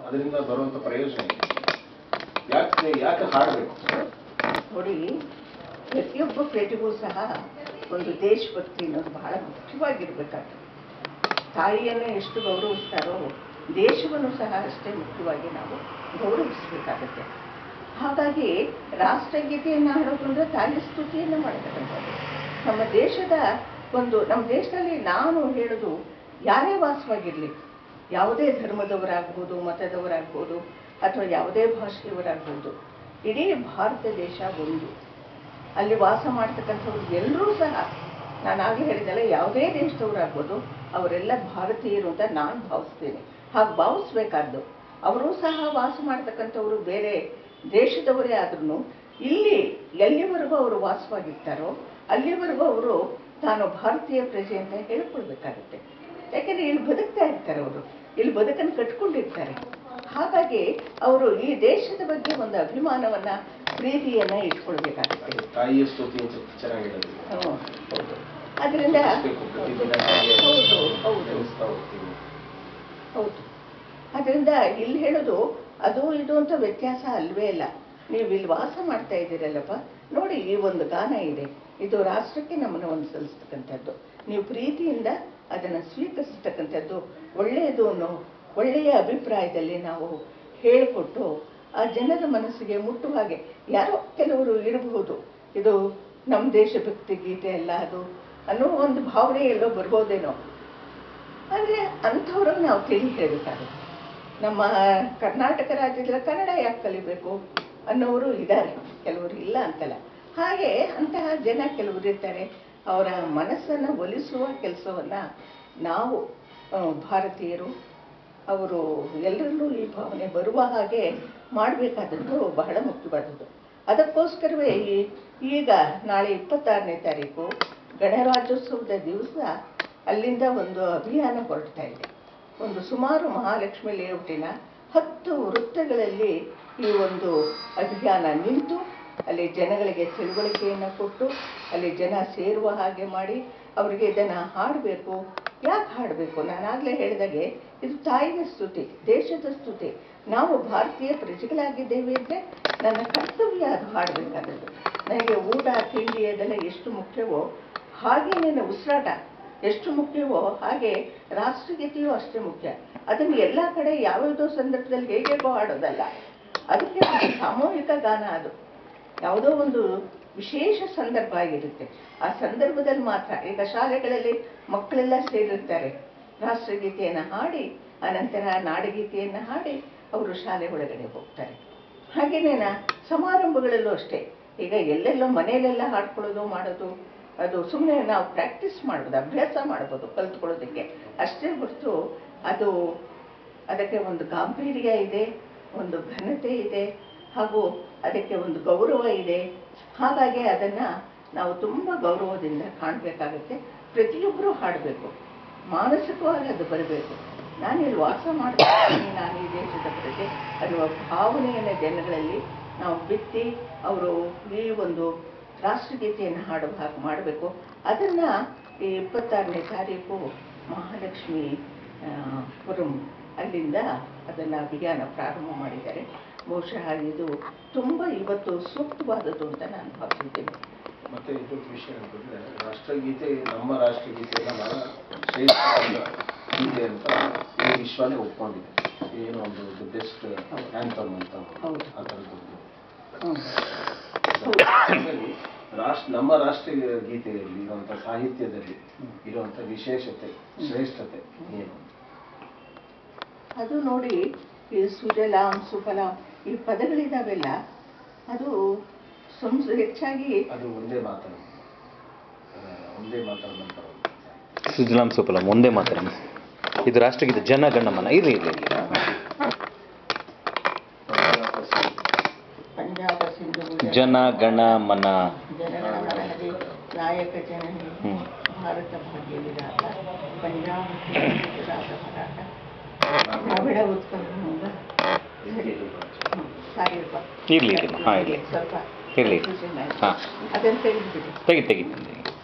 ಅದರಿಂದ ಬರುವಂತ ಪ್ರಯೋಜನ ಏನು? ಯಾಕೆ ಯಾಕೆ ಹಾಡಬೇಕು ನೋಡಿ ಪ್ರತಿಯೊಬ್ಬ ಪ್ರತಿಗೂ ಸಹ ಒಂದು ದೇಶಭಕ್ತಿ ಅನ್ನೋದು ಬಹಳ ಮುಖ್ಯವಾಗಿರ್ಬೇಕಾಗ್ತದೆ ತಾಯಿಯನ್ನು ಎಷ್ಟು ಗೌರವಿಸ್ತಾರೋ ದೇಶವನ್ನು ಸಹ ಅಷ್ಟೇ ಮುಖ್ಯವಾಗಿ ನಾವು ಗೌರವಿಸಬೇಕಾಗತ್ತೆ ಹಾಗಾಗಿ ರಾಷ್ಟ್ರಗೀತೆಯನ್ನು ಹಾಡೋದು ಅಂದರೆ ತಾಯಿ ಸ್ತುತಿಯನ್ನು ಮಾಡತಕ್ಕಂಥದ್ದು ನಮ್ಮ ದೇಶದ ಒಂದು ನಮ್ಮ ದೇಶದಲ್ಲಿ ನಾನು ಹೇಳೋದು ಯಾರೇ ವಾಸವಾಗಿರಲಿ ಯಾವುದೇ ಧರ್ಮದವರಾಗ್ಬೋದು ಮತದವರಾಗ್ಬೋದು ಅಥವಾ ಯಾವುದೇ ಭಾಷೆಯವರಾಗ್ಬೋದು ಇಡೀ ಭಾರತ ದೇಶ ಒಂದು ಅಲ್ಲಿ ವಾಸ ಮಾಡ್ತಕ್ಕಂಥವ್ರು ಎಲ್ಲರೂ ಸಹ ನಾನು ಆಗಲೇ ಹೇಳಿದೆಲ್ಲ ಯಾವುದೇ ದೇಶದವರಾಗ್ಬೋದು ಅವರೆಲ್ಲ ಭಾರತೀಯರು ಅಂತ ನಾನು ಭಾವಿಸ್ತೇನೆ ಹಾಗೆ ಭಾವಿಸ್ಬೇಕಾದ್ದು ಅವರು ಸಹ ವಾಸ ಮಾಡ್ತಕ್ಕಂಥವ್ರು ಬೇರೆ ದೇಶದವರೇ ಆದ್ರೂ ಇಲ್ಲಿ ಎಲ್ಲಿವರೆಗೂ ಅವರು ವಾಸವಾಗಿರ್ತಾರೋ ಅಲ್ಲಿವರೆಗೂ ಅವರು ತಾನು ಭಾರತೀಯ ಪ್ರಜೆ ಅಂತ ಹೇಳ್ಕೊಳ್ಬೇಕಾಗುತ್ತೆ ಯಾಕೆಂದ್ರೆ ಇಲ್ಲಿ ಬದುಕ್ತಾ ಇರ್ತಾರೆ ಅವರು ಇಲ್ಲಿ ಬದುಕನ್ನು ಕಟ್ಕೊಂಡಿರ್ತಾರೆ ಹಾಗಾಗಿ ಅವರು ಈ ದೇಶದ ಬಗ್ಗೆ ಒಂದು ಅಭಿಮಾನವನ್ನ ಪ್ರೀತಿಯನ್ನ ಇಟ್ಕೊಳ್ಬೇಕಾಗುತ್ತೆ ತಾಯಿಯ ಸ್ತುತಿ ಅಂತ ಚೆನ್ನಾಗಿ ಹೇಳಿದ್ರಿ ಹ್ಮ್, ಹೌದು ಅದರಿಂದ ಬೇಕು, ಪ್ರತಿದಿನ ಹಾಗೆ ಹೌದು ಹೌದು ನೆನೆಸ್ತಾ ಹೋಗ್ತೀವಿ ಹೌದು ಅದರಿಂದ ಇಲ್ಲಿ ಹೇಳೋದು ಅದು ಇದು ಅಂತ ವ್ಯತ್ಯಾಸ ಅಲ್ವೇ ಇಲ್ಲ ನೀವು ಇಲ್ಲಿ ವಾಸ ಮಾಡ್ತಾ ಇದ್ದೀರಲ್ಲಪ್ಪ ನೋಡಿ ಈ ಒಂದು ಗಾನ ಇದೆ ಇದು ರಾಷ್ಟ್ರಕ್ಕೆ ನಮ್ಮನ್ನು ಒಂದು ಸಲ್ಲಿಸ್ತಕ್ಕಂಥದ್ದು ನೀವು ಪ್ರೀತಿಯಿಂದ ಅದನ್ನು ಸ್ವೀಕರಿಸ್ತಕ್ಕಂಥದ್ದು ಒಳ್ಳೆಯದು ಅನ್ನೋ ಒಳ್ಳೆಯ ಅಭಿಪ್ರಾಯದಲ್ಲಿ ನಾವು ಹೇಳಿಕೊಟ್ಟು ಆ ಜನರ ಮನಸ್ಸಿಗೆ ಮುಟ್ಟುವ ಹಾಗೆ ಯಾರೋ ಕೆಲವರು ಇರಬಹುದು ಇದು ನಮ್ಮ ದೇಶಭಕ್ತಿ ಗೀತೆ ಅಲ್ಲ ಅದು ಅನ್ನೋ ಒಂದು ಭಾವನೆ ಎಲ್ಲೋ ಬರ್ಬೋದೇನೋ ಆದರೆ ಅಂಥವ್ರಿಗೆ ನಾವು ತಿಳಿ ಹೇಳಬೇಕಾಗುತ್ತೆ ನಮ್ಮ ಕರ್ನಾಟಕ ರಾಜ್ಯದಲ್ಲಿ ಕನ್ನಡ ಯಾಕೆ ಕಲಿಬೇಕು ಅನ್ನೋರು ಇದ್ದಾರೆ ಕೆಲವರು ಇಲ್ಲ ಅಂತಲ್ಲ ಹಾಗೆ ಅಂತಹ ಜನ ಕೆಲವರು ಇರ್ತಾರೆ ಅವರ ಮನಸ್ಸನ್ನು ಒಲಿಸುವ ಕೆಲಸವನ್ನು ನಾವು ಆ, ಭಾರತೀಯರು ಅವರು ಎಲ್ಲರಲ್ಲೂ ಈ ಭಾವನೆ ಬರುವ ಹಾಗೆ ಮಾಡಬೇಕಾದದ್ದು ಬಹಳ ಮುಖ್ಯವಾದದ್ದು ಅದಕ್ಕೋಸ್ಕರವೇ ಈ ಈಗ ನಾಳೆ ಇಪ್ಪತ್ತಾರನೇ ತಾರೀಕು ಗಣರಾಜ್ಯೋತ್ಸವದ ದಿವಸ ಅಲ್ಲಿಂದ ಒಂದು ಅಭಿಯಾನ ಹೊರಡ್ತಾ ಇದೆ ಒಂದು ಸುಮಾರು ಮಹಾಲಕ್ಷ್ಮಿ ಲೇಔಟಿನ ಹತ್ತು ವೃತ್ತಗಳಲ್ಲಿ ಈ ಒಂದು ಅಭಿಯಾನ ನಿಂತು ಅಲ್ಲಿ ಜನಗಳಿಗೆ ತಿಳುವಳಿಕೆಯನ್ನು ಕೊಟ್ಟು ಅಲ್ಲಿ ಜನ ಸೇರುವ ಹಾಗೆ ಮಾಡಿ ಅವರಿಗೆ ಇದನ್ನು ಹಾಡಬೇಕು ಯಾಕೆ ಹಾಡಬೇಕು ನಾನಾಗಲೇ ಹೇಳಿದಾಗೆ ಇದು ತಾಯಿಯ ಸ್ತುತಿ ದೇಶದ ಸ್ತುತಿ ನಾವು ಭಾರತೀಯ ಪ್ರಜೆಗಳಾಗಿದ್ದೇವೆ ಅಂದರೆ ನನ್ನ ಕರ್ತವ್ಯ ಅದು ಹಾಡಬೇಕಾದದ್ದು ನನಗೆ ಊಟ ತಿಂಡಿ ಅದೆಲ್ಲ ಎಷ್ಟು ಮುಖ್ಯವೋ ಹಾಗೆ ನನ್ನ ಉಸಿರಾಟ ಎಷ್ಟು ಮುಖ್ಯವೋ ಹಾಗೆ ರಾಷ್ಟ್ರಗೀತೆಯೂ ಅಷ್ಟೇ ಮುಖ್ಯ ಅದನ್ನು ಎಲ್ಲ ಕಡೆ ಯಾವುದೋ ಸಂದರ್ಭದಲ್ಲಿ ಹೇಗೇಗೋ ಹಾಡೋದಲ್ಲ ಅದಕ್ಕೆ ಒಂದು ಸಾಮೂಹಿಕ ಗಾನ ಅದು ಯಾವುದೋ ಒಂದು ವಿಶೇಷ ಸಂದರ್ಭ ಆಗಿರುತ್ತೆ ಆ ಸಂದರ್ಭದಲ್ಲಿ ಮಾತ್ರ ಈಗ ಶಾಲೆಗಳಲ್ಲಿ ಮಕ್ಕಳೆಲ್ಲ ಸೇರಿರ್ತಾರೆ ರಾಷ್ಟ್ರಗೀತೆಯನ್ನು ಹಾಡಿ ಅನಂತರ ನಾಡಗೀತೆಯನ್ನು ಹಾಡಿ ಅವರು ಶಾಲೆ ಒಳಗಡೆ ಹೋಗ್ತಾರೆ ಹಾಗೇನೇನ ಸಮಾರಂಭಗಳಲ್ಲೂ ಅಷ್ಟೇ ಈಗ ಎಲ್ಲೆಲ್ಲೋ ಮನೆಯಲ್ಲೆಲ್ಲ ಹಾಡ್ಕೊಳ್ಳೋದು ಮಾಡೋದು ಅದು ಸುಮ್ಮನೆ ನಾವು ಪ್ರಾಕ್ಟೀಸ್ ಮಾಡ್ಬೋದು ಅಭ್ಯಾಸ ಮಾಡ್ಬೋದು ಕಲ್ತ್ಕೊಳ್ಳೋದಕ್ಕೆ ಅಷ್ಟೇ ಹೊರತು ಅದು ಅದಕ್ಕೆ ಒಂದು ಗಾಂಭೀರ್ಯ ಇದೆ ಒಂದು ಘನತೆ ಇದೆ ಹಾಗೂ ಅದಕ್ಕೆ ಒಂದು ಗೌರವ ಇದೆ ಹಾಗಾಗಿ ಅದನ್ನು ನಾವು ತುಂಬ ಗೌರವದಿಂದ ಕಾಣಬೇಕಾಗುತ್ತೆ ಪ್ರತಿಯೊಬ್ಬರೂ ಹಾಡಬೇಕು ಮಾನಸಿಕವಾಗಿ ಅದು ಬರಬೇಕು ನಾನಿಲ್ಲಿ ವಾಸ ಮಾಡ್ತೀನಿ ನಾನು ಈ ದೇಶದ ಪ್ರಜೆ ಅನ್ನುವ ಭಾವನೆಯನ್ನು ಜನಗಳಲ್ಲಿ ನಾವು ಬಿತ್ತಿ ಅವರು ಈ ಒಂದು ರಾಷ್ಟ್ರಗೀತೆಯನ್ನು ಹಾಡುವ ಹಾಗೆ ಮಾಡಬೇಕು ಅದನ್ನು ಈ ಇಪ್ಪತ್ತಾರನೇ ತಾರೀಕು ಮಹಾಲಕ್ಷ್ಮಿ ಆ, ಪುರಂ ಅಲ್ಲಿಂದ ಅದನ್ನು ಅಭಿಯಾನ ಪ್ರಾರಂಭ ಮಾಡಿದ್ದಾರೆ ಬಹುಶಃ ಇದು ತುಂಬ ಇವತ್ತು ಸೂಕ್ತವಾದದ್ದು ಅಂತ ನಾನು ಭಾವಿಸಿದ್ದೇನೆ ಮತ್ತೆ ಇನ್ನೊಂದು ವಿಷಯ ಅಂತಂದ್ರೆ ರಾಷ್ಟ್ರಗೀತೆ ನಮ್ಮ ರಾಷ್ಟ್ರಗೀತೆಯನ್ನ ಬಹಳ ಶ್ರೇಷ್ಠವಾದ ಗೀತೆ ಅಂತ ಈ ವಿಶ್ವನೇ ಒಪ್ಕೊಂಡಿದೆ ಏನು ಒಂದು ದಿ ಬೆಸ್ಟ್ ಆಂಥಮ್ ಅಂತ ಹೌದು. ಆ ಥರದ್ದೊಂದು ಹ್ಮ್. ಹಾಗಾಗಿ ರಾಷ್ಟ್ರ ನಮ್ಮ ರಾಷ್ಟ್ರೀಯ ಗೀತೆಯಲ್ಲಿ ಇರುವಂಥ ಸಾಹಿತ್ಯದಲ್ಲಿ ಇರುವಂಥ ವಿಶೇಷತೆ ಶ್ರೇಷ್ಠತೆ ಏನು ಅದು ನೋಡಿ ಈ ಸುಜಲಾಂ ಸುಫಲಾಂ ಈ ಪದಗಳಿದಾವೆಲ್ಲ ಅದು ಸಂಸ್ ಹೆಚ್ಚಾಗಿ ಅದು ಒಂದೇ ಮಾತನ್ನು ಒಂದೇ ಮಾತನ್ನು ಬರೋದು ಸುಜಲಾಂ ಸುಫಲಾಂ ಒಂದೇ ಮಾತ್ರ ಇದು ರಾಷ್ಟ್ರಗೀತೆ ಜನ ಗಣಮನ ಇರಲಿ ಇರಲಿ ಇರಲಿ ಪಂಜಾಬ ಸಿಂಧು ಜನ ಗಣ ಮನ ಜನಗಣಮನಹರಿ ನಾಯಕ ಜನನಿ ಹ್ಮ್. ಭಾರತ ಭಾಗ್ಯ ವಿಧಾತ ಪಂಜಾಬ ಸಿಂಧು ಗುಜರಾತ ಮರಾಠ ದ್ರಾವಿಡ ಉತ್ಕಲ ಭಂಗ ಹ್ಮ್, ಸಾರಿಯಪ್ಪ ಇರ್ಲಿ ಇರ್ಲಿ ಹಾಂ ಇರಲಿ ಸ್ವಲ್ಪ ಇರ್ಲಿ confusion ಆಯ್ತು. ಹಾಂ ಅದನ್ನು ತೆಗೆದ್ಬಿಡಿ ತೆಗಿ ತೆಗಿ